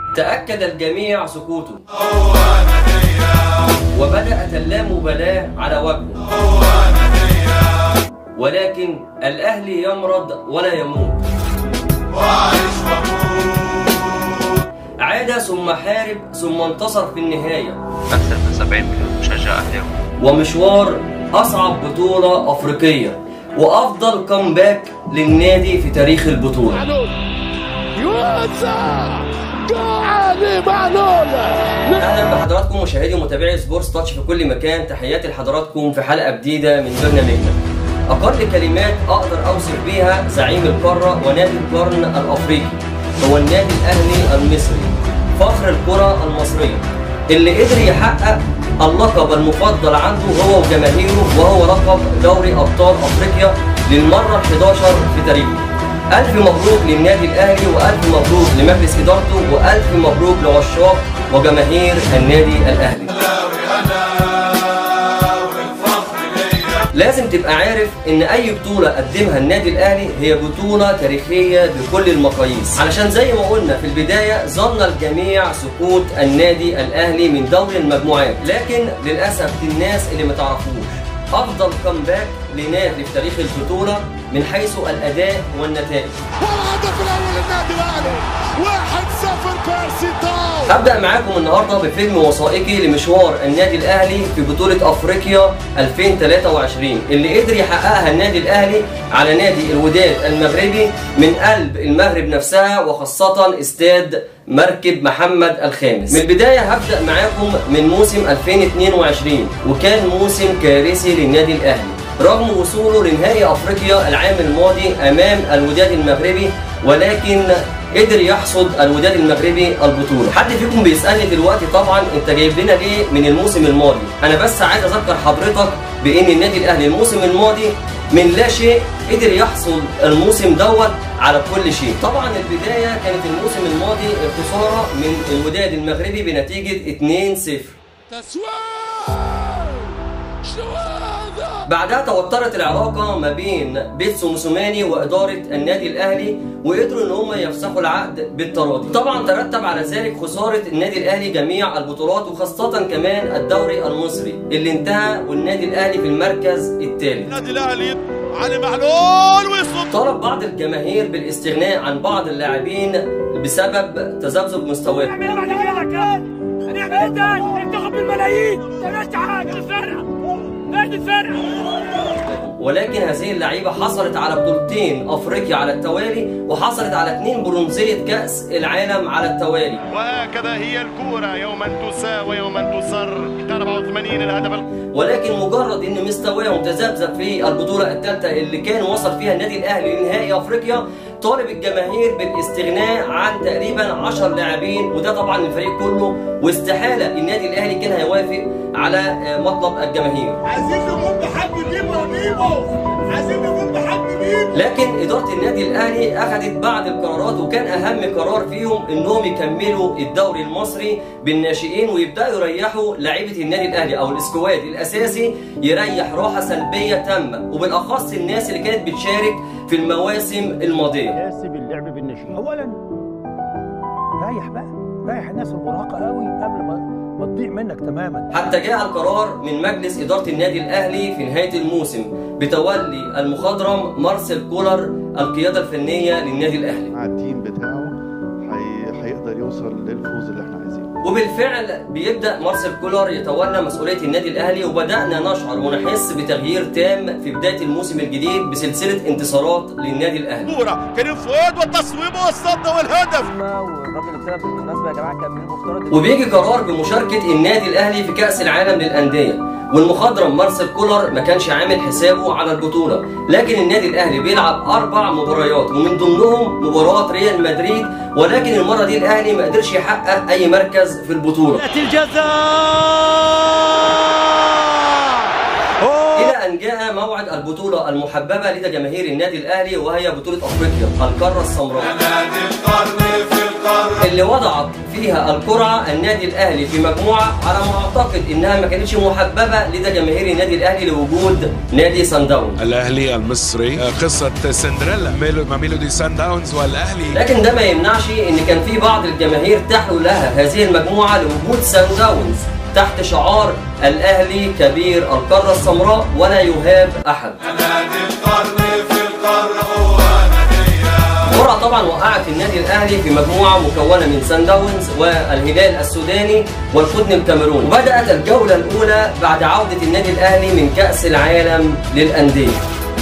تأكد الجميع سكوته وبدأت اللامبالاة على وجهه ولكن الأهلي يمرض ولا يموت عاد ثم حارب ثم انتصر في النهاية أكثر من 70 مليون مشجع أهلاوي ومشوار أصعب بطولة أفريقية وأفضل كومباك للنادي في تاريخ البطولة يوسع علي معلول اهلا بحضراتكم مشاهدي ومتابعي سبورتس تاتش في كل مكان تحياتي لحضراتكم في حلقه جديده من برنامجنا اقل كلمات اقدر اوصف بيها زعيم القاره ونادي القرن الافريقي هو النادي الاهلي المصري فخر الكره المصريه اللي قدر يحقق اللقب المفضل عنده هو وجماهيره وهو لقب دوري ابطال افريقيا للمره ال11 في تاريخه ألف مبروك للنادي الأهلي وألف مبروك لمجلس إدارته وألف مبروك لعشاق وجماهير النادي الأهلي لازم تبقى عارف ان اي بطولة قدمها النادي الاهلي هي بطولة تاريخية بكل المقاييس علشان زي ما قلنا في البداية ظن الجميع سقوط النادي الاهلي من دوري المجموعات لكن للاسف دي الناس اللي ما تعرفوش افضل كومباك لنادي في تاريخ البطولة من حيث الاداء والنتائج والهدف الاول للنادي الاهلي 1-0 بيرسي تاو هبدأ معاكم النهارده بفيلم وثائقي لمشوار النادي الأهلي في بطولة أفريقيا 2023 اللي قدر يحققها النادي الأهلي على نادي الوداد المغربي من قلب المغرب نفسها وخاصة استاد مركب محمد الخامس. من البداية هبدأ معاكم من موسم 2022 وكان موسم كارثي للنادي الأهلي. رغم وصوله لنهائي افريقيا العام الماضي امام الوداد المغربي ولكن قدر يحصد الوداد المغربي البطوله حد فيكم بيسالني دلوقتي طبعا انت جايب لنا ليه من الموسم الماضي انا بس عايز اذكر حضرتك بان النادي الاهلي الموسم الماضي من لا شيء قدر يحصل الموسم دوت على كل شيء طبعا البدايه كانت الموسم الماضي خساره من الوداد المغربي بنتيجه 2-0 تسويق شو هذا بعدها توترت العلاقة ما بين بيتسو موسوماني وإدارة النادي الأهلي وقدروا إن هم يفسخوا العقد بالتراضي. طبعا ترتب على ذلك خسارة النادي الأهلي جميع البطولات وخاصة كمان الدوري المصري اللي انتهى والنادي الأهلي في المركز الثالث. النادي الاهلي علي معلول ويصد طلب بعض الجماهير بالاستغناء عن بعض اللاعبين بسبب تذبذب مستواهم. نعمل بعد غيرك هنعمل ايه تاني؟ بتاخد بالملايين ما تعملش حاجه الفرقه نادي الفرقه ولكن هذه اللعيبة حصلت على بطولتين أفريقيا على التوالي وحصلت على اثنين برونزية كأس العالم على التوالي وهكذا هي الكورة يوما تساء ويوما تصر 84 الهدف ال- ولكن مجرد ان مستواهم تذبذب في البطوله الثالثه اللي كان وصل فيها النادي الاهلي لنهائي افريقيا طالب الجماهير بالاستغناء عن تقريبا 10 لاعبين وده طبعا الفريق كله واستحاله النادي الاهلي كان هيوافق على آه، مطلب الجماهير عايزين نقوم بحد بيبو يا بيبو عايزين نقوم بحد بيبو لكن اداره النادي الاهلي اخذت بعض القرارات وكان اهم قرار فيهم انهم يكملوا الدوري المصري بالناشئين ويبداوا يريحوا لعيبه النادي الاهلي او الاسكواد الاساسي يريح راحه سلبيه تامه وبالاخص الناس اللي كانت بتشارك في المواسم الماضيه يناسب اللعب بالناشئين اولا ريح بقى ريح الناس المراهقه قوي قبل ما ما تضيع منك تماما حتى جاء القرار من مجلس إدارة النادي الأهلي في نهاية الموسم بتولي المخضرم مارسيل كولر القيادة الفنية للنادي الأهلي مع التيم بتاعه هي... هيقدر يوصل للفوز اللي احنا عايزينه وبالفعل بيبدأ مارسيل كولر يتولى مسؤولية النادي الأهلي وبدأنا نشعر ونحس بتغيير تام في بداية الموسم الجديد بسلسلة انتصارات للنادي الأهلي كورة كريم فؤاد والتصويب والصد والهدف والراجل اللي طلع بالمناسبه يا جماعه كان من المفترض وبيجي قرار بمشاركة النادي الأهلي في كأس العالم للأندية والمخضرم مارسيل كولر ما كانش عامل حسابه على البطولة لكن النادي الأهلي بيلعب أربع مباريات ومن ضمنهم مباراة ريال مدريد ولكن المرة دي الأهلي ما قدرش يحقق أي مركز في البطولة إلى أن جاء موعد البطولة المحببة لدى جماهير النادي الأهلي وهي بطولة أفريقيا القارة السمراء اللي وضعت فيها القرعه النادي الاهلي في مجموعه على ما اعتقد انها ما كانتش محببه لدى جماهير النادي الاهلي لوجود نادي سان داونز الاهلي المصري آه، قصه سندريلا ميلو ما ميلودي سان داونز والاهلي لكن ده ما يمنعش ان كان في بعض الجماهير تحلو لها هذه المجموعه لوجود سان داونز تحت شعار الاهلي كبير القاره السمراء ولا يهاب احد القرعه طبعا وقعت النادي الاهلي في مجموعه مكونه من سان داونز والهلال السوداني والقطن الكاميروني وبدات الجوله الاولى بعد عوده النادي الاهلي من كاس العالم للانديه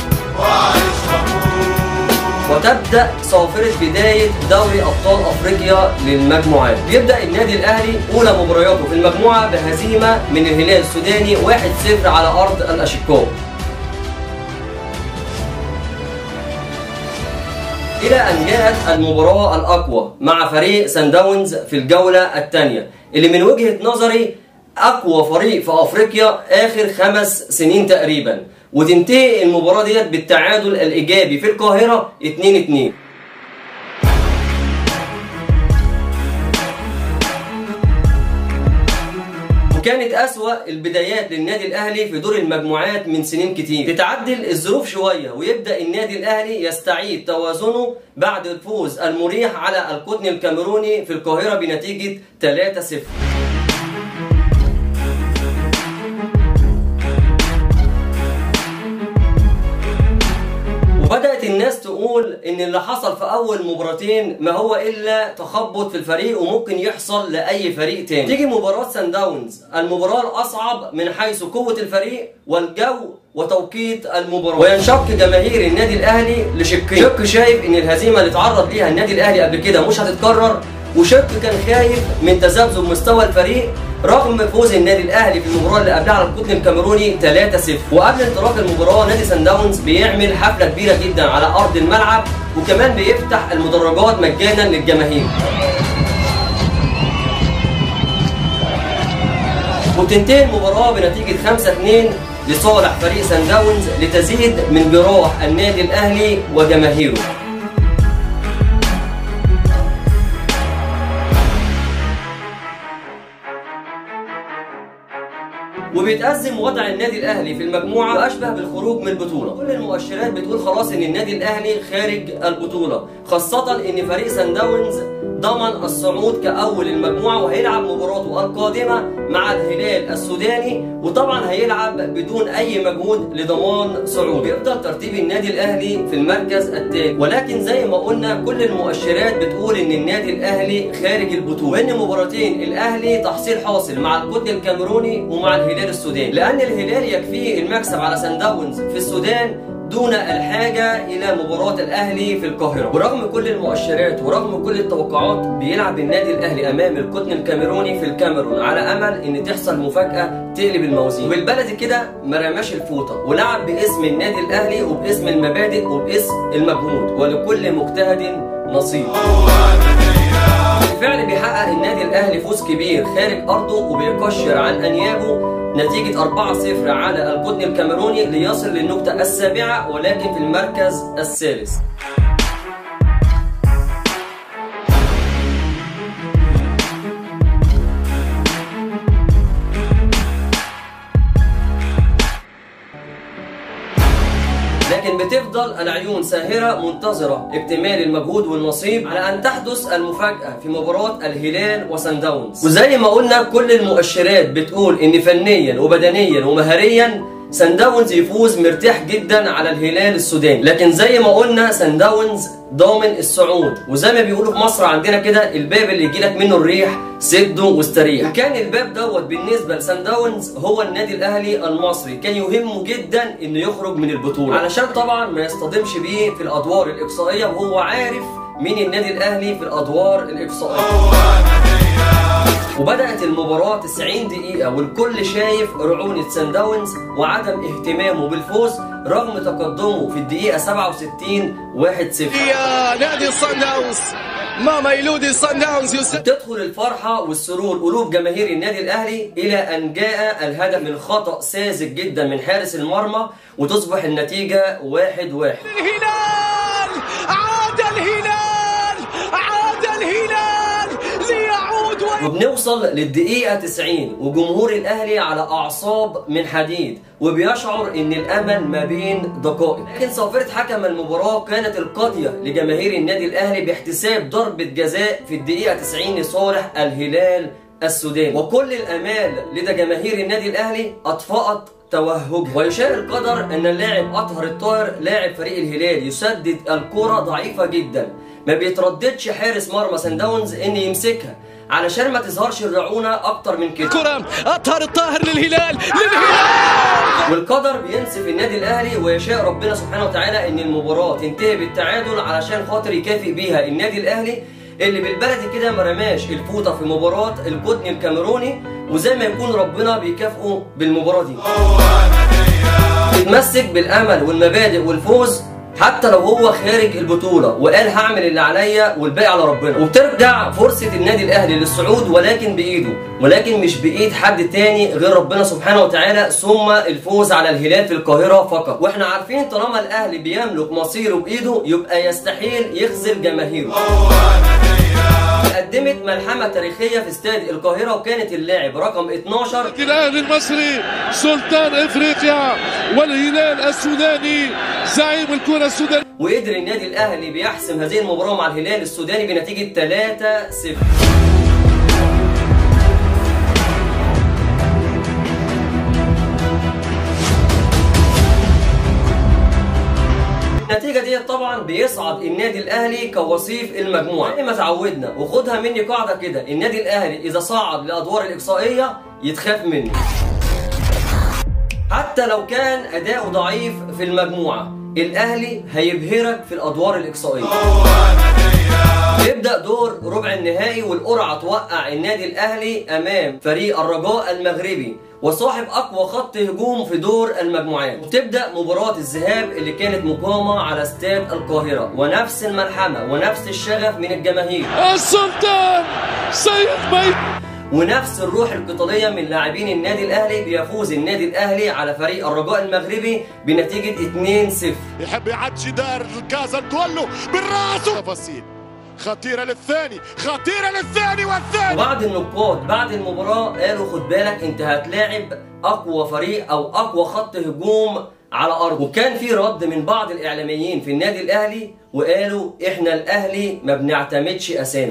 وتبدا صافره بدايه دوري ابطال افريقيا للمجموعات يبدا النادي الاهلي اولى مبارياته في المجموعه بهزيمه من الهلال السوداني 1-0 على ارض الاشقاء إلى أن جاءت المباراة الأقوى مع فريق سان داونز في الجولة الثانية اللي من وجهة نظري أقوى فريق في أفريقيا آخر خمس سنين تقريبا وتنتهي المباراة ديت بالتعادل الإيجابي في القاهرة 2-2 وكانت أسوأ البدايات للنادي الأهلي في دور المجموعات من سنين كتير تتعدل الظروف شوية ويبدأ النادي الأهلي يستعيد توازنه بعد الفوز المريح على القطن الكاميروني في القاهرة بنتيجة 3-0 وبدأت الناس تقول إن اللي حصل في أول مباراتين ما هو إلا تخبط في الفريق وممكن يحصل لأي فريق تاني. تيجي مباراة سان داونز المباراة الأصعب من حيث قوة الفريق والجو وتوقيت المباراة وينشق جماهير النادي الأهلي لشقين شق شايف إن الهزيمة اللي اتعرض ليها النادي الأهلي قبل كده مش هتتكرر وشق كان خايف من تذبذب مستوى الفريق رغم فوز النادي الاهلي في المباراه اللي قبلها على القطن الكاميروني 3-0 وقبل انطلاق المباراه نادي سان داونز بيعمل حفله كبيره جدا على ارض الملعب وكمان بيفتح المدرجات مجانا للجماهير وتنتهي المباراه بنتيجه 5-2 لصالح فريق سان داونز لتزيد من جراح النادي الاهلي وجماهيره وبيتأزم وضع النادي الاهلي في المجموعه واشبه بالخروج من البطوله كل المؤشرات بتقول خلاص ان النادي الاهلي خارج البطوله خاصه ان فريق سان داونز ضمن الصعود كاول المجموعه وهيلعب مباراته القادمه مع الهلال السوداني وطبعا هيلعب بدون اي مجهود لضمان صعود بيفضل ترتيب النادي الاهلي في المركز الثاني ولكن زي ما قلنا كل المؤشرات بتقول ان النادي الاهلي خارج البطوله وان مباراتين الاهلي تحصيل حاصل مع القطن الكاميروني ومع الهلال السوداني لان الهلال يكفيه المكسب على سان داونز في السودان دون الحاجة إلى مباراة الأهلي في القاهرة ورغم كل المؤشرات ورغم كل التوقعات بيلعب النادي الأهلي أمام القطن الكاميروني في الكاميرون على أمل إن تحصل مفاجأة تقلب الموازين وبالبلدي كده ما رماش الفوطة ولعب باسم النادي الأهلي وباسم المبادئ وباسم المجهود ولكل مجتهد نصيب بالفعل بيحقق النادي الاهلي فوز كبير خارج ارضه وبيكشر عن انيابه نتيجة 4-0 على القطن الكاميروني ليصل للنقطة السابعة ولكن في المركز الثالث. لكن بتفضل العيون ساهرة منتظرة اكتمال المجهود والنصيب على أن تحدث المفاجأة في مباراة الهلال وسان داونز وزي ما قلنا كل المؤشرات بتقول إن فنيا وبدنيا ومهريا سان داونز يفوز مرتاح جدا على الهلال السوداني لكن زي ما قلنا سان داونز ضامن الصعود وزي ما بيقولوا في مصر عندنا كده الباب اللي يجيلك منه الريح سده واستريح وكان الباب دوت بالنسبه لسان داونز هو النادي الاهلي المصري كان يهمه جدا انه يخرج من البطوله علشان طبعا ما يصطدمش بيه في الادوار الاقصائيه وهو عارف مين النادي الاهلي في الادوار الاقصائيه وبدأت المباراة 90 دقيقة والكل شايف رعونة سان داونز وعدم اهتمامه بالفوز رغم تقدمه في الدقيقة 67 1-0 يا نادي الصن داونز ماما يلودي الصن داونز يسجل تدخل الفرحة والسرور قلوب جماهير النادي الأهلي إلى أن جاء الهدف من خطأ ساذج جدا من حارس المرمى وتصبح النتيجة واحد واحد الهلال عاد الهلال عاد الهلال وبنوصل للدقيقة 90 وجمهور الأهلي على أعصاب من حديد وبيشعر إن الأمل ما بين دقائق لكن صافرة حكم المباراة كانت القاضية لجماهير النادي الأهلي باحتساب ضربة جزاء في الدقيقة 90 لصالح الهلال السوداني وكل الامال لدى جماهير النادي الاهلي اطفأت توهجها ويشاء القدر ان اللاعب اطهر الطاهر لاعب فريق الهلال يسدد الكرة ضعيفة جدا ما بيترددش حارس مرمى سان داونز ان يمسكها علشان ما تظهرش الرعونة اكتر من كده كرة أطهر الطاهر للهلال والقدر بينسف النادي الاهلي ويشاء ربنا سبحانه وتعالى ان المباراه تنتهي بالتعادل علشان خاطر يكافئ بيها النادي الاهلي اللي بالبلدي كده ما رماش الفوطه في مباراه القطن الكاميروني وزي ما يكون ربنا بيكافئه بالمباراه دي يتمسك بالامل والمبادئ والفوز حتى لو هو خارج البطولة وقال هعمل اللي عليا والباقي على ربنا وبترجع فرصة النادي الأهلي للصعود ولكن بإيده ولكن مش بإيد حد تاني غير ربنا سبحانه وتعالى ثم الفوز على الهلال في القاهرة فقط واحنا عارفين طالما الأهلي بيملك مصيره بإيده يبقى يستحيل يخذل جماهيره قدمت ملحمة تاريخية في استاد القاهرة وكانت اللاعب رقم 12 الاهلي المصري سلطان افريقيا والهلال السوداني زعيم الكره السودانيه وقدر النادي الاهلي بيحسم هذه المباراه مع الهلال السوداني بنتيجه 3-0 النتيجة دي طبعا بيصعد النادي الاهلي كوصيف المجموعة زي ما تعودنا وخدها مني قاعدة كده النادي الاهلي اذا صعد لادوار الاقصائية يتخاف منه حتى لو كان اداؤه ضعيف في المجموعة الاهلي هيبهرك في الادوار الاقصائية يبدأ دور ربع النهائي والقرعة توقع النادي الأهلي أمام فريق الرجاء المغربي وصاحب أقوى خط هجوم في دور المجموعات وتبدأ مباراة الذهاب اللي كانت مقامة على استاد القاهرة ونفس الملحمة ونفس الشغف من الجماهير السلطان سيد ميت ونفس الروح القتالية من لاعبين النادي الأهلي بيفوز النادي الأهلي على فريق الرجاء المغربي بنتيجة 2-0 يحب يعد جدار الكازا تولو بالراس تفاصيل خطيرة للثاني خطيرة للثاني والثاني وبعض النقاد بعد المباراة قالوا خد بالك انت هتلاعب اقوى فريق او اقوى خط هجوم على ارض وكان في رد من بعض الاعلاميين في النادي الاهلي وقالوا احنا الاهلي ما بنعتمدش اسامي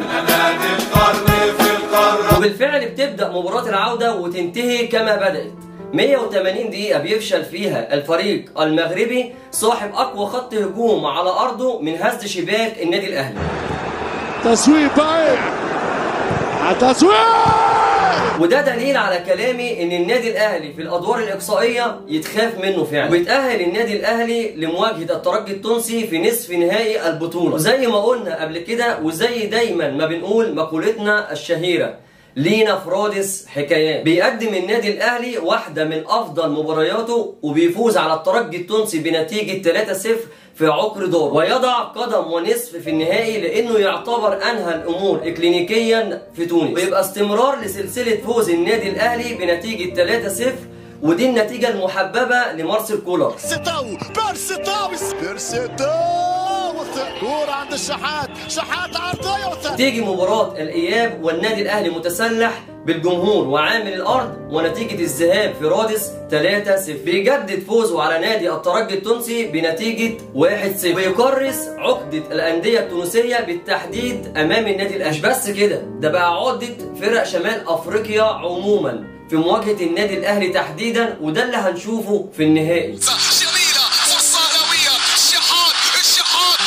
وبالفعل بتبدا مباراه العوده وتنتهي كما بدات 180 دقيقة بيفشل فيها الفريق المغربي صاحب أقوى خط هجوم على أرضه من هز شباك النادي الأهلي تصويب بائع تصويب وده دليل على كلامي ان النادي الاهلي في الادوار الاقصائيه يتخاف منه فعلا وبيتاهل النادي الاهلي لمواجهه الترجي التونسي في نصف نهائي البطوله وزي ما قلنا قبل كده وزي دايما ما بنقول مقولتنا الشهيره لينا فرادس حكايات بيقدم النادي الاهلي واحده من افضل مبارياته وبيفوز على الترجي التونسي بنتيجه 3-0 في عقر دور ويضع قدم ونصف في النهائي لانه يعتبر انهى الامور اكلينيكيا في تونس ويبقى استمرار لسلسله فوز النادي الاهلي بنتيجه 3-0 ودي النتيجه المحببه لمارسيل كولر بيرسيتاو بيرسيتاو بيرسيتاو كورة عند الشحات شحات عرضية والثاني تيجي مباراة الإياب والنادي الأهلي متسلح بالجمهور وعامل الأرض ونتيجة الذهاب في رادس 3-0 بيجدد فوزه على نادي الترجي التونسي بنتيجة 1-0 ويكرس عقدة الأندية التونسية بالتحديد أمام النادي الأهلي مش بس كده ده بقى عقدة فرق شمال أفريقيا عموما في مواجهة النادي الأهلي تحديدا وده اللي هنشوفه في النهائي جميلة فرصة هلاوية الشحات الشحات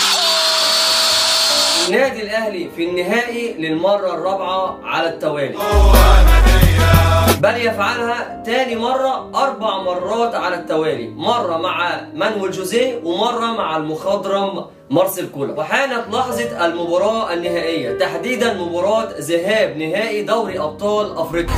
النادي الاهلي في النهائي للمره الرابعه على التوالي بل يفعلها تاني مرة أربع مرات على التوالي مرة مع مانويل جوزيه ومرة مع المخضرم مارسيل كولر وحانت لحظة المباراة النهائية تحديدا مباراة ذهاب نهائي دوري أبطال أفريقيا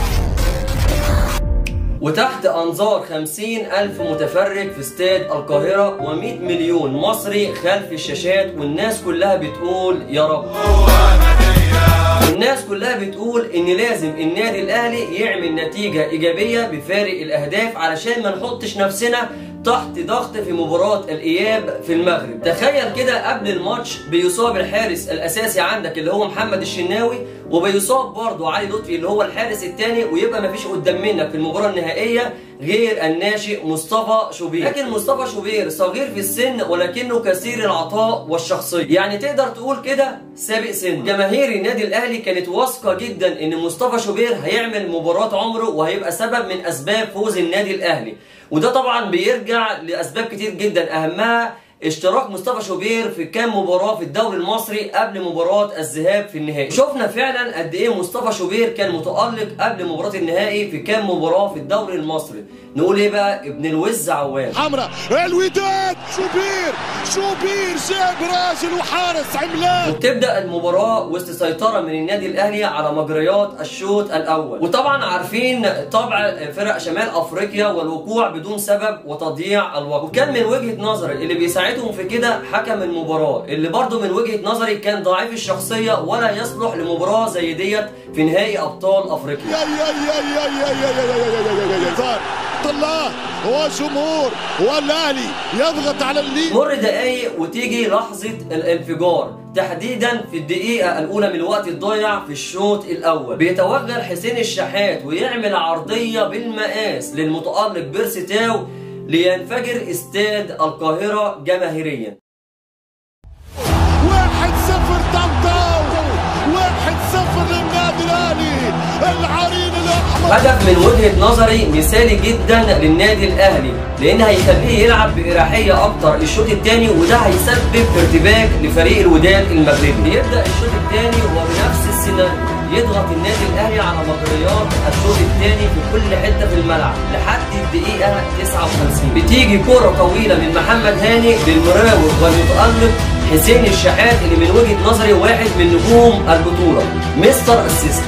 وتحت أنظار 50 ألف متفرج في استاد القاهرة و100 مليون مصري خلف الشاشات والناس كلها بتقول يا رب والناس كلها بتقول ان لازم النادي الاهلي يعمل نتيجة ايجابية بفارق الاهداف علشان ما نحطش نفسنا تحت ضغط في مباراة الإياب في المغرب تخيل كده قبل الماتش بيصاب الحارس الأساسي عندك اللي هو محمد الشناوي وبيصاب برضه علي لطفي اللي هو الحارس الثاني ويبقى مفيش قدام منك في المباراة النهائية غير الناشئ مصطفى شوبير لكن مصطفى شوبير صغير في السن ولكنه كثير العطاء والشخصية يعني تقدر تقول كده سابق سن جماهير النادي الأهلي كانت واثقة جدا إن مصطفى شوبير هيعمل مباراة عمره وهيبقى سبب من أسباب فوز النادي الأهلي وده طبعا بيرجع لأسباب كتير جدا أهمها اشتراك مصطفى شوبير في كام مباراة في الدوري المصري قبل مباراة الذهاب في النهائي شفنا فعلا قد ايه مصطفى شوبير كان متألق قبل مباراة النهائي في كام مباراة في الدوري المصري نقول ايه بقى ابن الوز عوام حمراء الوداد شوبير شوبير جاب راجل وحارس عملاق وبتبدا المباراه وسط سيطره من النادي الاهلي على مجريات الشوط الاول وطبعا عارفين طبع فرق شمال افريقيا والوقوع بدون سبب وتضييع الوقت وكان من وجهه نظري اللي بيساعدهم في كده حكم المباراه اللي برضه من وجهه نظري كان ضعيف الشخصيه ولا يصلح لمباراه زي ديت في نهائي ابطال افريقيا يا يا يا يا يا يا يا يا يا يا يا يا صار الله وجمهور والاهلي يضغط على الليل مر دقايق وتيجي لحظة الانفجار تحديدا في الدقيقة الأولى من الوقت الضايع في الشوط الأول بيتوغل حسين الشحات ويعمل عرضية بالمقاس للمتألق بيرسي تاو لينفجر استاد القاهرة جماهيريا واحد صفر طنطاو واحد صفر للنادي الاهلي العرين الاحمر هدف من وجهة نظري مثالي جدا للنادي الأهلي لأن هيخليه يلعب بإريحية أكتر الشوط الثاني وده هيسبب ارتباك لفريق الوداد المغربي يبدأ الشوط الثاني وبنفس السيناريو يضغط النادي الأهلي على مجريات الشوط الثاني في كل حتة في الملعب لحد الدقيقة 59 بتيجي كرة طويلة من محمد هاني للمراوغ والمتألق حسين الشحات اللي من وجهة نظري واحد من نجوم البطولة مستر اسيست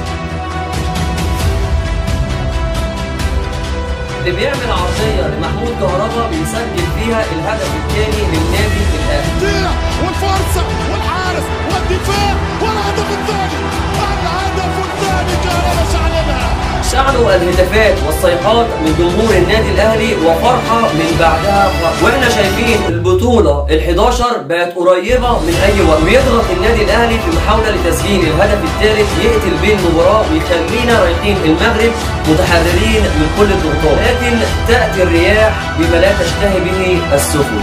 اللي بيعمل عرضية لمحمود كهربا بيسجل فيها الهدف الثاني للنادي الأهلي تضيع والفرصه والحارس والدفاع والهدف الثاني الهدف الثاني كهربا شعللها شعلوا الهتافات والصيحات من جمهور النادي الاهلي وفرحه من بعدها فرحه واحنا شايفين البطوله ال11 بقت قريبه من اي وقت ويضغط النادي الاهلي في محاوله لتسجيل الهدف الثالث يقتل بيه المباراه ويخلينا رايحين المغرب متحررين من كل الضغوطات لكن تاتي الرياح بما لا تشتهي به السفن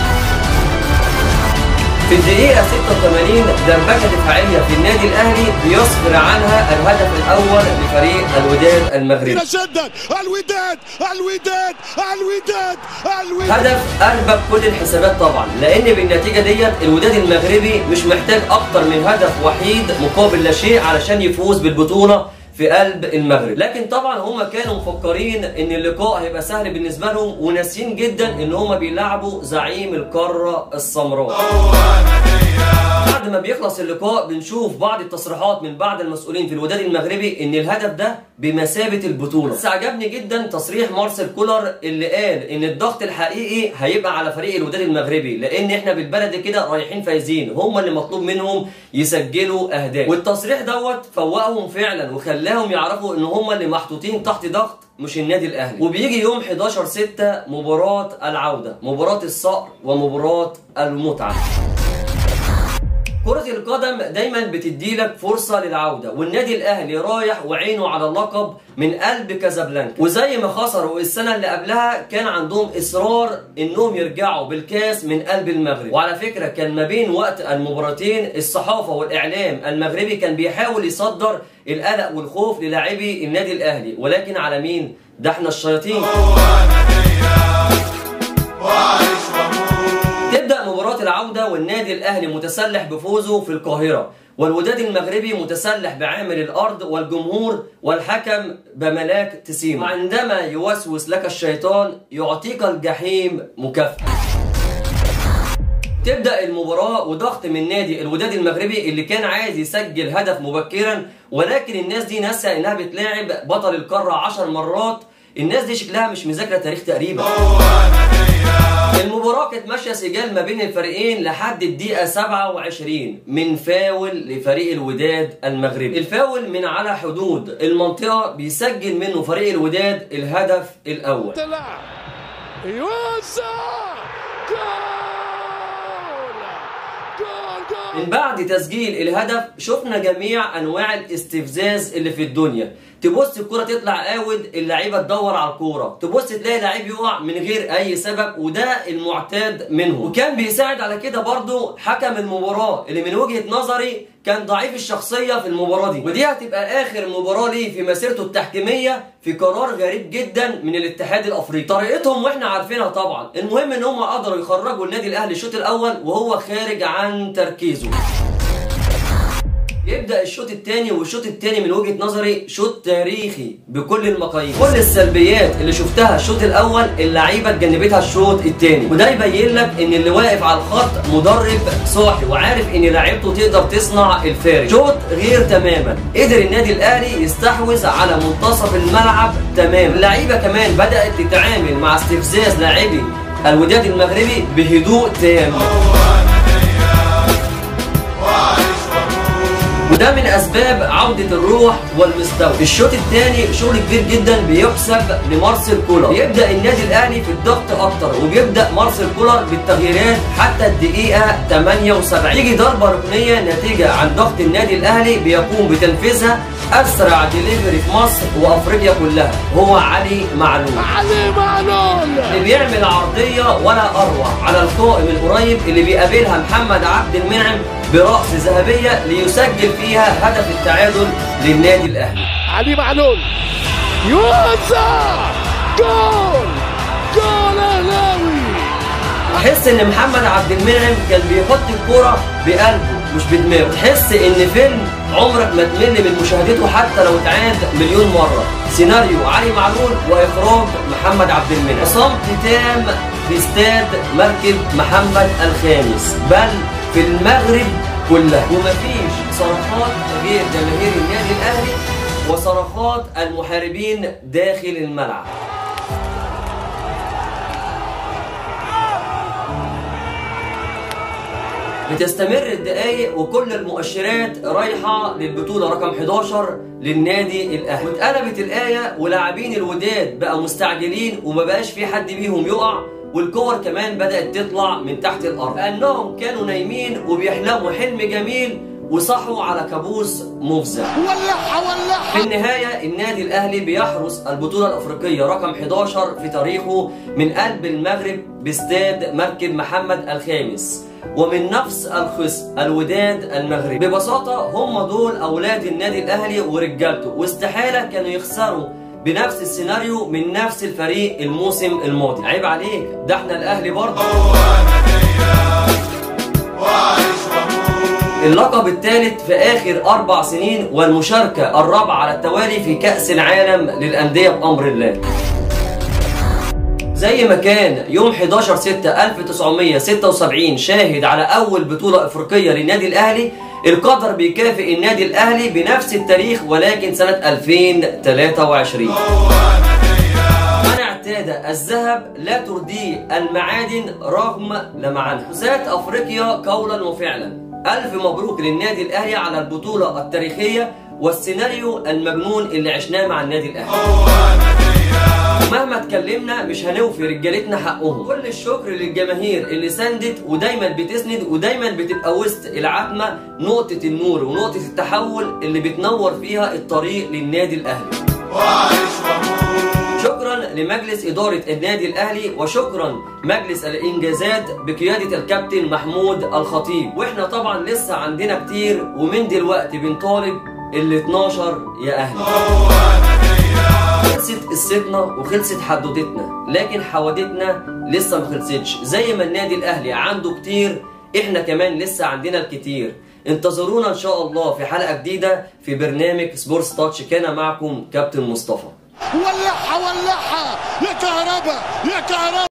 في الدقيقة 86 دربكة دفاعية في النادي الأهلي بيصبر عنها الهدف الأول لفريق الوداد المغربي كبيرة جدا الوداد الوداد الوداد الوداد هدف أربك كل الحسابات طبعا لأن بالنتيجة ديت الوداد المغربي مش محتاج أكتر من هدف وحيد مقابل لا شيء علشان يفوز بالبطولة في قلب المغرب لكن طبعا هم كانوا مفكرين ان اللقاء هيبقى سهل بالنسبه لهم وناسيين جدا ان هم بيلعبوا زعيم القاره السمراء بعد ما بيخلص اللقاء بنشوف بعض التصريحات من بعض المسؤولين في الوداد المغربي ان الهدف ده بمثابه البطوله بس عجبني جدا تصريح مارسيل كولر اللي قال ان الضغط الحقيقي هيبقى على فريق الوداد المغربي لان احنا بالبلد كده رايحين فايزين هم اللي مطلوب منهم يسجلوا اهداف والتصريح دوت فوقهم فعلا وخلاهم يعرفوا ان هم اللي محطوطين تحت ضغط مش النادي الاهلي وبيجي يوم 11 6 مباراه العوده مباراه الصقر ومباراه المتعه كرة القدم دايما بتديلك فرصة للعودة والنادي الأهلي رايح وعينه على اللقب من قلب كازابلانكا وزي ما خسروا السنة اللي قبلها كان عندهم إصرار إنهم يرجعوا بالكاس من قلب المغرب وعلى فكرة كان ما بين وقت المباراتين الصحافة والإعلام المغربي كان بيحاول يصدر القلق والخوف للاعبي النادي الأهلي ولكن على مين؟ ده احنا الشياطين تبدأ مباراة العودة والنادي الأهلي متسلح بفوزه في القاهرة والوداد المغربي متسلح بعامل الأرض والجمهور والحكم بملاك تسيم وعندما يوسوس لك الشيطان يعطيك الجحيم مكافأة تبدا المباراه وضغط من نادي الوداد المغربي اللي كان عايز يسجل هدف مبكرا ولكن الناس دي ناسيه انها بتلاعب بطل القاره 10 مرات الناس دي شكلها مش مذاكره تاريخ تقريبا المباراة كانت ماشية سجال ما بين الفريقين لحد الدقيقة 27 من فاول لفريق الوداد المغربي الفاول من على حدود المنطقة بيسجل منه فريق الوداد الهدف الأول يوسف من بعد تسجيل الهدف شفنا جميع انواع الاستفزاز اللي في الدنيا تبص الكرة تطلع اوت اللعيبة تدور على الكورة تبص تلاقي لعيب يقع من غير اي سبب وده المعتاد منه وكان بيساعد على كده برضو حكم المباراة اللي من وجهة نظري كان ضعيف الشخصية في المباراة دي ودي هتبقى اخر مباراة ليه في مسيرته التحكيمية في قرار غريب جدا من الاتحاد الافريقي طريقتهم واحنا عارفينها طبعا المهم ان هم قدروا يخرجوا النادي الاهلي الشوط الاول وهو خارج عن تركيزه يبدا الشوط الثاني والشوط الثاني من وجهه نظري شوط تاريخي بكل المقاييس كل السلبيات اللي شفتها الشوط الاول اللعيبه اتجنبتها الشوط الثاني وده يبين لك ان اللي واقف على الخط مدرب صاحي وعارف ان لعيبته تقدر تصنع الفارق شوط غير تماما قدر النادي الاهلي يستحوذ على منتصف الملعب تماما اللعيبه كمان بدات تتعامل مع استفزاز لاعبي الوداد المغربي بهدوء تام وده من اسباب عوده الروح والمستوى الشوط الثاني شغل كبير جدا بيحسب لمارسيل كولر بيبدا النادي الاهلي في الضغط اكتر وبيبدا مارسيل كولر بالتغييرات حتى الدقيقه 78 تيجي ضربه ركنيه نتيجه عن ضغط النادي الاهلي بيقوم بتنفيذها اسرع ديليفري في مصر وافريقيا كلها هو علي معلول علي معلول اللي بيعمل عرضيه ولا اروع على القائم القريب اللي بيقابلها محمد عبد المنعم برأس ذهبيه ليسجل فيها هدف التعادل للنادي الاهلي علي معلول يوزع جول جول اهلاوي احس ان محمد عبد المنعم كان بيحط الكوره بقلبه مش بدماغه تحس ان فيلم عمرك ما تمل من مشاهدته حتى لو اتعاد مليون مره سيناريو علي معلول واخراج محمد عبد المنعم صمت تام في استاد مركب محمد الخامس بل في المغرب كلها ومفيش صرخات غير جماهير النادي الاهلي وصرخات المحاربين داخل الملعب بتستمر الدقايق وكل المؤشرات رايحة للبطولة رقم 11 للنادي الأهلي واتقلبت الآية ولاعبين الوداد بقوا مستعجلين وما بقاش في حد بيهم يقع والكور كمان بدأت تطلع من تحت الأرض لأنهم كانوا نايمين وبيحلموا حلم جميل وصحوا على كابوس مفزع ولعها ولعها في النهاية النادي الأهلي بيحرس البطولة الأفريقية رقم 11 في تاريخه من قلب المغرب باستاد مركب محمد الخامس ومن نفس الخصم الوداد المغربي ببساطة هم دول أولاد النادي الأهلي ورجالته واستحالة كانوا يخسروا بنفس السيناريو من نفس الفريق الموسم الماضي عيب عليك ده احنا الأهلي برضه اللقب الثالث في آخر أربع سنين والمشاركة الرابعة على التوالي في كأس العالم للأندية بأمر الله زي ما كان يوم 11 6 1976 شاهد على أول بطولة إفريقية للنادي الأهلي القدر بيكافئ النادي الأهلي بنفس التاريخ ولكن سنة 2023 من اعتاد الذهب لا ترديه المعادن رغم لمعانها فوزات أفريقيا قولا وفعلا ألف مبروك للنادي الأهلي على البطولة التاريخية والسيناريو المجنون اللي عشناه مع النادي الأهلي مهما اتكلمنا مش هنوفي رجالتنا حقهم كل الشكر للجماهير اللي ساندت ودايما بتسند ودايما بتبقى وسط العتمة نقطة النور ونقطة التحول اللي بتنور فيها الطريق للنادي الأهلي شكرا لمجلس إدارة النادي الأهلي وشكرا مجلس الإنجازات بقيادة الكابتن محمود الخطيب وإحنا طبعا لسه عندنا كتير ومن دلوقتي بنطالب ال 12 يا أهلي خلصت قصتنا وخلصت حدوتتنا لكن حوادتنا لسه ما خلصتش زي ما النادي الاهلي عنده كتير احنا كمان لسه عندنا الكتير انتظرونا ان شاء الله في حلقه جديده في برنامج سبورتس تاتش كان معكم كابتن مصطفى ولعها ولعها يا كهربا يا كهربا